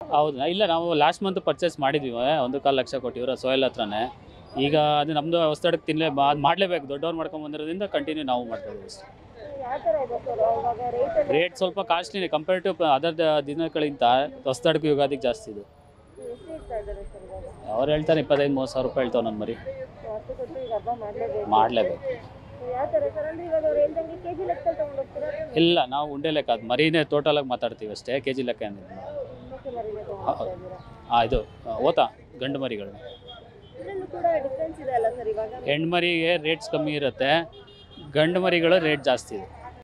ಹೌದು ಇಲ್ಲ ನಾವು ಲಾಸ್ಟ್ ಮಂತ್ ಪರ್ಚೇಸ್ ಮಾಡಿದ್ವಿ ಒಂದು ಕಾಲು ಲಕ್ಷ ಕೊಟ್ಟಿವ್ರ ಸೋಯಲ್ ಹತ್ರನೇ ಈಗ ಅದು ನಮ್ಮದು ಹೊಸದಕ್ಕೆ ತಿನ್ನಲೇ ಅದು ಮಾಡಲೇಬೇಕು ದೊಡ್ಡವ್ರು ಮಾಡ್ಕೊಂಡು ಬಂದಿರೋದ್ರಿಂದ ಕಂಟಿನ್ಯೂ ನಾವು ಮಾಡ್ತಾ ಇದ್ದೀವಿ ಅಷ್ಟೇ ಯಾವ ಥರ ಇದೆ ಸರ್ ಇವಾಗ ರೇಟ್ ಎಲ್ಲ ರೇಟ್ ಸ್ವಲ್ಪ ಕಾಸ್ಟ್ಲಿನೇ ಕಂಪೇರ್ ಟು ಅದರ್ ದಿನಗಳಿಂತ ಹೊಸದಡ್ಕು ಯುಗಾದಿಗೆ ಜಾಸ್ತಿ ಇದು ಎಷ್ಟು ಇಡ್ತಾ ಇದ್ದಾರೆ ಸರ್ ಇವಾಗ ಅವ್ರು ಹೇಳ್ತಾರೆ ಇಪ್ಪತ್ತೈದು ಮೂವತ್ತು ಸಾವಿರ ರೂಪಾಯಿ ಹೇಳ್ತಾವೆ ನನ್ನ ಮರಿ ಸೊ ಅಷ್ಟು ಕೊಟ್ಟು ಈಗ ಹಬ್ಬ ಮಾಡಲೇಬೇಕು ಮಾಡಲೇಬೇಕು ಯಾವ ಥರ ಸರ್ ಅಂದ್ರೆ ಇವಾಗ ಅವ್ರು ಹೇಳ್ದಂಗೆ ಕೆ ಜಿ ಲೆಕ್ಕದಲ್ಲಿ ತೊಗೊಂಡೋಗ್ತೀರಾ ಇಲ್ಲ ನಾವು ಉಂಡೆ ಲೆಕ್ಕ ಅದು ಮರಿನೇ ಟೋಟಲಾಗಿ ಮಾತಾಡ್ತೀವಿ ಅಷ್ಟೇ ಕೆ ಜಿ ಲೆಕ್ಕ ಏನಿಲ್ಲ ಇನ್ನೊಂದು ಮರಿನೇ ತೊಗೊಂಡೋಗ್ತಾ ಇದ್ದೀರಾ ಹಾಂ ಇದು ಆ, ಓತಾ ಗಂಡು ಮರಿಗಳು ಇದರಲ್ಲೂ ಕೂಡ ಡಿಫ್ರೆನ್ಸ್ ಇದೆ ಅಲ್ಲ ಸರ್ ಇವಾಗ ಹೆಣ್ಣು ಮರಿಗೆ ರೇಟ್ಸ್ ಕಮ್ಮಿ ಇರುತ್ತೆ ಗಂಡು ಮರಿಗಳು ರೇಟ್ ಜಾಸ್ತಿ ಇದೆ